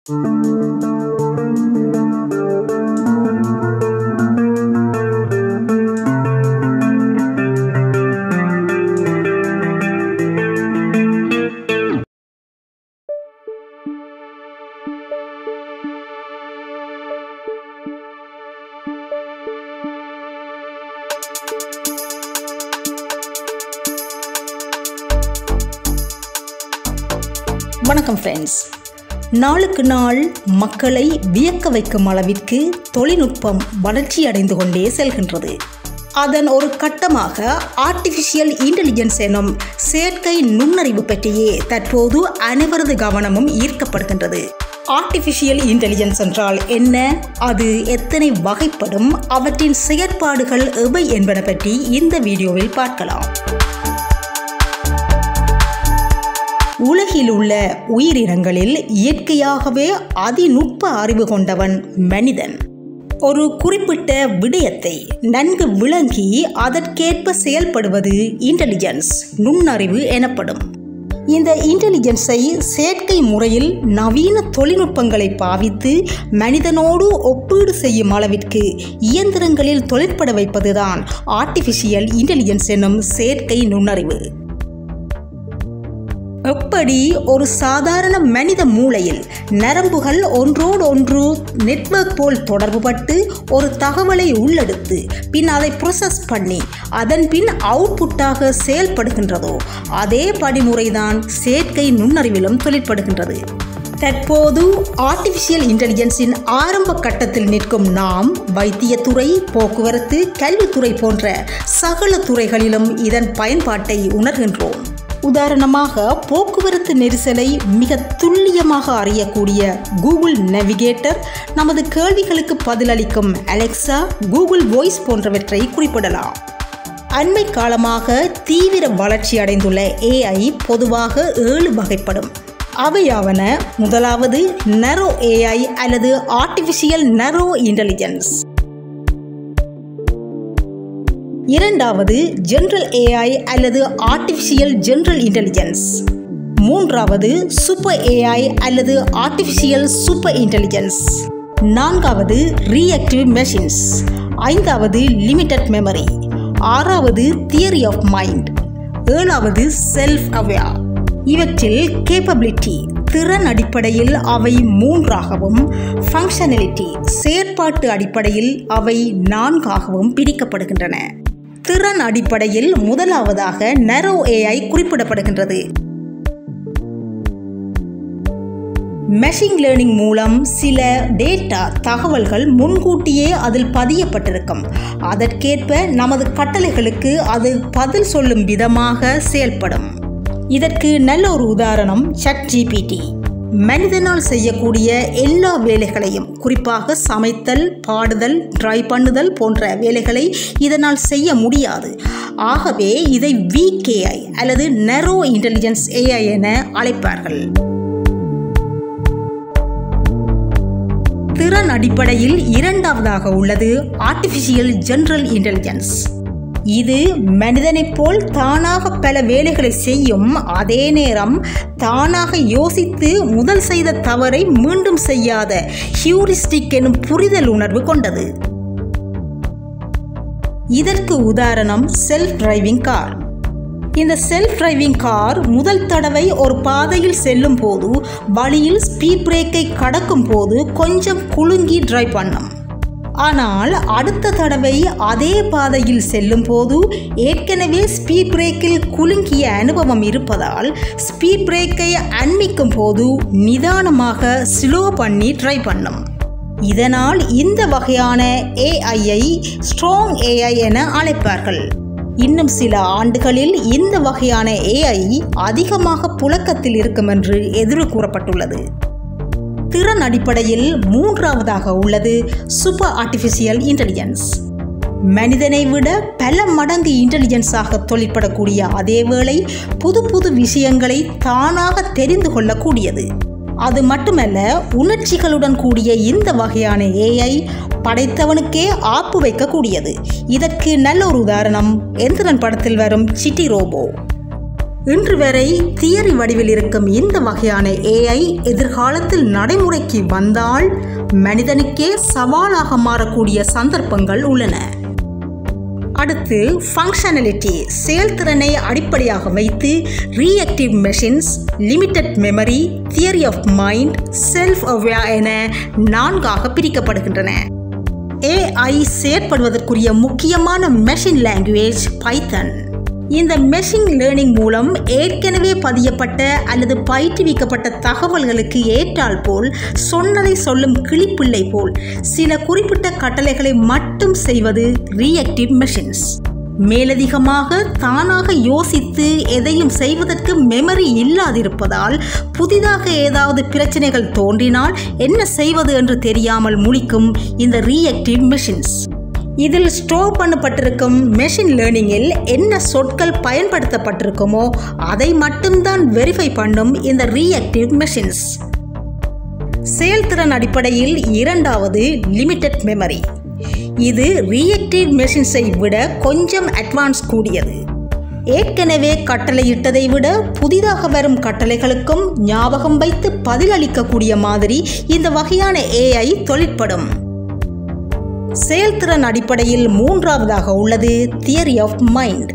வணக்கம் ஃப்ரெண்ட்ஸ் நாளுக்கு நாள் மக்களை வியக்க வைக்கும் அளவிற்கு தொழில்நுட்பம் வளர்ச்சியடைந்து கொண்டே செல்கின்றது அதன் ஒரு கட்டமாக ஆர்டிஃபிஷியல் இன்டெலிஜென்ஸ் எனும் செயற்கை நுண்ணறிவு பற்றியே தற்போது அனைவரது கவனமும் ஈர்க்கப்படுகின்றது ஆர்டிஃபிஷியல் இன்டெலிஜென்ஸ் என்றால் என்ன அது எத்தனை வகைப்படும் அவற்றின் செயற்பாடுகள் எவை என்பன பற்றி இந்த வீடியோவில் பார்க்கலாம் உலகில் உள்ள உயிரினங்களில் இயற்கையாகவே அதிநுட்ப அறிவு கொண்டவன் மனிதன் ஒரு குறிப்பிட்ட விடயத்தை நன்கு விளங்கி அதற்கேற்ப செயல்படுவது இன்டெலிஜென்ஸ் நுண்ணறிவு எனப்படும் இந்த இன்டெலிஜென்ஸை செயற்கை முறையில் நவீன தொழில்நுட்பங்களை பாவித்து மனிதனோடு ஒப்பீடு செய்யும் அளவிற்கு இயந்திரங்களில் தொழிற்பட வைப்பதுதான் ஆர்டிஃபிஷியல் இன்டெலிஜென்ஸ் என்னும் செயற்கை நுண்ணறிவு எப்படி ஒரு சாதாரண மனித மூளையில் நரம்புகள் ஒன்றோடு ஒன்று நெட்வொர்க் போல் தொடர்புபட்டு ஒரு தகவலை உள்ளெடுத்து பின் அதை ப்ரொசஸ் பண்ணி அதன் பின் அவுட்புட்டாக செயல்படுகின்றதோ அதே படிமுறைதான் செயற்கை நுண்ணறிவிலும் தொழிற்படுகின்றது தற்போது ஆர்டிஃபிஷியல் இன்டெலிஜென்ஸின் ஆரம்ப கட்டத்தில் நிற்கும் நாம் வைத்தியத்துறை போக்குவரத்து கல்வித்துறை போன்ற சகல துறைகளிலும் இதன் பயன்பாட்டை உணர்கின்றோம் உதாரணமாக போக்குவரத்து நெரிசலை மிக துல்லியமாக அறியக்கூடிய கூகுள் நெவிகேட்டர் நமது கேள்விகளுக்கு பதிலளிக்கும் அலெக்சா கூகுள் வாய்ஸ் போன்றவற்றை குறிப்பிடலாம் அண்மை காலமாக தீவிர வளர்ச்சி அடைந்துள்ள ஏஐ பொதுவாக ஏழு வகைப்படும் அவையாவன முதலாவது நரோ ஏஐ அல்லது ஆர்டிஃபிஷியல் நரோ இன்டெலிஜென்ஸ் இரண்டாவது ஜென்ரல் ஏஐ அல்லது ஆர்டிஃபிஷியல் ஜென்ரல் இன்டெலிஜென்ஸ் மூன்றாவது சூப்பர் ஏஐ அல்லது ஆர்டிஃபிஷியல் சூப்பர் இன்டெலிஜென்ஸ் நான்காவது ரீஆக்டிவ் மெஷின்ஸ் ஐந்தாவது லிமிட்டட் மெமரி ஆறாவது தியரி ஆஃப் மைண்ட் ஏழாவது செல்ஃப் அவேர் இவற்றில் கேப்பபிலிட்டி திறன் அடிப்படையில் அவை மூன்றாகவும் ஃபங்க்ஷனலிட்டி செயற்பாட்டு அடிப்படையில் அவை நான்காகவும் பிரிக்கப்படுகின்றன திறன் அடிப்படையில் முதலாவதாக நரோ ஏஐ குறிப்பிடப்படுகின்றது மெஷின் லேர்னிங் மூலம் சில டேட்டா தகவல்கள் முன்கூட்டியே அதில் பதியப்பட்டிருக்கும் அதற்கேற்ப நமது கட்டளைகளுக்கு அது பதில் சொல்லும் விதமாக செயல்படும் இதற்கு நல்ல ஒரு உதாரணம் சட் ஜிபிடி மனிதனால் செய்யக்கூடிய எல்லா வேலைகளையும் குறிப்பாக சமைத்தல் பாடுதல் ட்ரை பண்ணுதல் போன்ற வேலைகளை இதனால் செய்ய முடியாது ஆகவே இதை விகேஐ அல்லது நெரோ இன்டெலிஜென்ஸ் ஏஐ என அழைப்பார்கள் திறன் அடிப்படையில் இரண்டாவதாக உள்ளது ஆர்டிஃபிஷியல் ஜெனரல் இன்டெலிஜென்ஸ் இது மனிதனைப் போல் தானாக பல வேலைகளை செய்யும் அதே நேரம் தானாக யோசித்து முதல் செய்த தவறை மீண்டும் செய்யாத ஹியூரிஸ்டிக் எனும் புரிதல் உணர்வு கொண்டது இதற்கு உதாரணம் செல்ஃப் டிரைவிங் கார் இந்த செல்ஃப் டிரைவிங் கார் முதல் தடவை ஒரு பாதையில் செல்லும் போது வழியில் ஸ்பீட் பிரேக்கை கடக்கும் போது கொஞ்சம் குலுங்கி டிரைவ் பண்ணும் ஆனால் அடுத்த தடவை அதே பாதையில் செல்லும் போது ஏற்கனவே ஸ்பீட் பிரேக்கில் குலுங்கிய அனுபவம் இருப்பதால் ஸ்பீட் பிரேக்கை அண்மிக்கும் போது நிதானமாக ஸ்லோ பண்ணி ட்ரை பண்ணும் இதனால் இந்த வகையான ஏஐயை ஸ்ட்ராங் ஏஐ என அழைப்பார்கள் இன்னும் சில ஆண்டுகளில் இந்த வகையான ஏஐ அதிகமாக புழக்கத்தில் இருக்கும் என்று எதிர்வு கூறப்பட்டுள்ளது திறன் அடிப்படையில் மூன்றாவதாக உள்ளது சூப்பர் ஆர்டிஃபிஷியல் இன்டெலிஜென்ஸ் மனிதனை விட பல மடங்கு இன்டெலிஜென்ஸாக தொழிற்படக்கூடிய அதேவேளை புது புது விஷயங்களை தானாக தெரிந்து கொள்ளக்கூடியது அது மட்டுமல்ல உணர்ச்சிகளுடன் கூடிய இந்த வகையான ஏஐ படைத்தவனுக்கே ஆப்பு வைக்கக்கூடியது இதற்கு நல்ல ஒரு உதாரணம் எந்திரன் படத்தில் வரும் சிட்டி ரோபோ இன்று வரை தியரி வடிவில் இருக்கும் இந்த வகையான ஏஐ எதிர்காலத்தில் நடைமுறைக்கு வந்தால் மனிதனுக்கே சவாலாக மாறக்கூடிய சந்தர்ப்பங்கள் உள்ளன அடுத்து ஃபங்க்ஷனலிட்டி செயல்திறனை அடிப்படையாக வைத்து reactive machines limited memory theory of mind self aware என நான்காக பிரிக்கப்படுகின்றன ஏஐ செயற்படுவதற்குரிய முக்கியமான மெஷின் லாங்குவேஜ் பைத்தன் இந்த மெஷின் லேர்னிங் மூலம் ஏற்கனவே பதியப்பட்ட அல்லது பயிற்றுவிக்கப்பட்ட தகவல்களுக்கு ஏற்றால் போல் சொன்னதை சொல்லும் கிளிப்பிள்ளை போல் சில குறிப்பிட்ட கட்டளைகளை மட்டும் செய்வது ரீஆக்டிவ் மெஷின்ஸ் மேலதிகமாக தானாக யோசித்து எதையும் செய்வதற்கு மெமரி இல்லாதிருப்பதால் புதிதாக ஏதாவது பிரச்சனைகள் தோன்றினால் என்ன செய்வது என்று தெரியாமல் முழிக்கும் இந்த ரீஆக்டிவ் மெஷின்ஸ் இதில் ஸ்டோர் பண்ணப்பட்டிருக்கும் மெஷின் லேர்னிங்கில் என்ன சொற்கள் பயன்படுத்தப்பட்டிருக்குமோ அதை மட்டும்தான் வெரிஃபை பண்ணும் இந்த ரீஆக்டிவ் மெஷின்ஸ் செயல்திறன் அடிப்படையில் இரண்டாவது லிமிட்டட் மெமரி இது ரீஆக்டிவ் மெஷின்ஸை விட கொஞ்சம் அட்வான்ஸ் கூடியது ஏற்கனவே கட்டளையிட்டதை விட புதிதாக வரும் கட்டளைகளுக்கும் ஞாபகம் வைத்து பதிலளிக்கக்கூடிய மாதிரி இந்த வகையான ஏஐ தொழிற்படும் செயல்திறன் அடிப்படையில் மூன்றாவதாக உள்ளது தியரி ஆஃப் மைண்ட்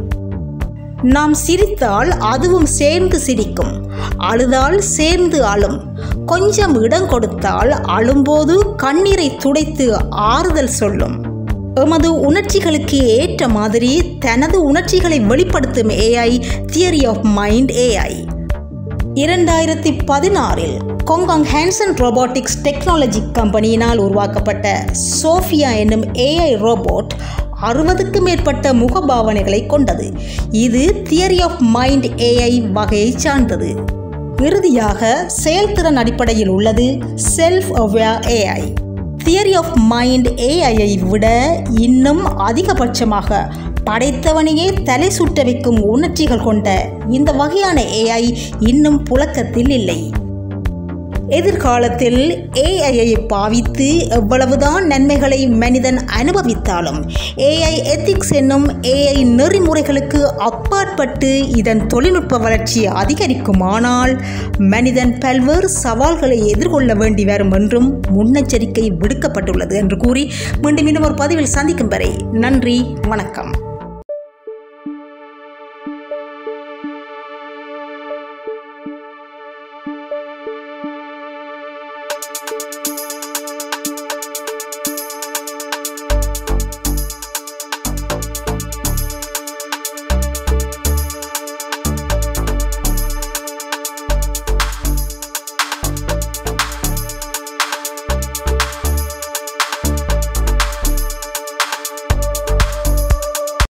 நாம் சிரித்தால் அதுவும் சேர்ந்து சிரிக்கும் அழுதால் சேர்ந்து அழும் கொஞ்சம் இடம் கொடுத்தால் அழும்போது கண்ணீரை துடைத்து ஆறுதல் சொல்லும் எமது உணர்ச்சிகளுக்கு ஏற்ற மாதிரி தனது உணர்ச்சிகளை வெளிப்படுத்தும் AI theory of mind AI இரண்டாயிரத்தி பதினாறில் கொங்காங் ஹேன்சன் ரோபோட்டிக்ஸ் டெக்னாலஜி கம்பெனியினால் உருவாக்கப்பட்ட சோஃபியா என்னும் ஏஐ ரோபோட் அறுபதுக்கு மேற்பட்ட முகபாவனைகளை கொண்டது இது தியரி ஆஃப் மைண்ட் ஏஐ வகையை சார்ந்தது இறுதியாக செயல்திறன் அடிப்படையில் உள்ளது self aware AI theory of mind ஏஐயை விட இன்னும் அதிகபட்சமாக படைத்தவனையே தலை சுட்ட வைக்கும் உணர்ச்சிகள் கொண்ட இந்த வகையான ஏஐ இன்னும் புழக்கத்தில் இல்லை எதிர்காலத்தில் ஏஐயை பாவித்து எவ்வளவுதான் நன்மைகளை மனிதன் அனுபவித்தாலும் ஏஐ எத்திக்ஸ் என்னும் ஏஐ நெறிமுறைகளுக்கு அப்பாற்பட்டு இதன் தொழில்நுட்ப வளர்ச்சி அதிகரிக்குமானால் மனிதன் பல்வேறு சவால்களை எதிர்கொள்ள வேண்டி வரும் என்றும் முன்னெச்சரிக்கை விடுக்கப்பட்டுள்ளது என்று கூறி மீண்டும் இன்னும் ஒரு பதிவில் சந்திக்கும் வரை நன்றி வணக்கம்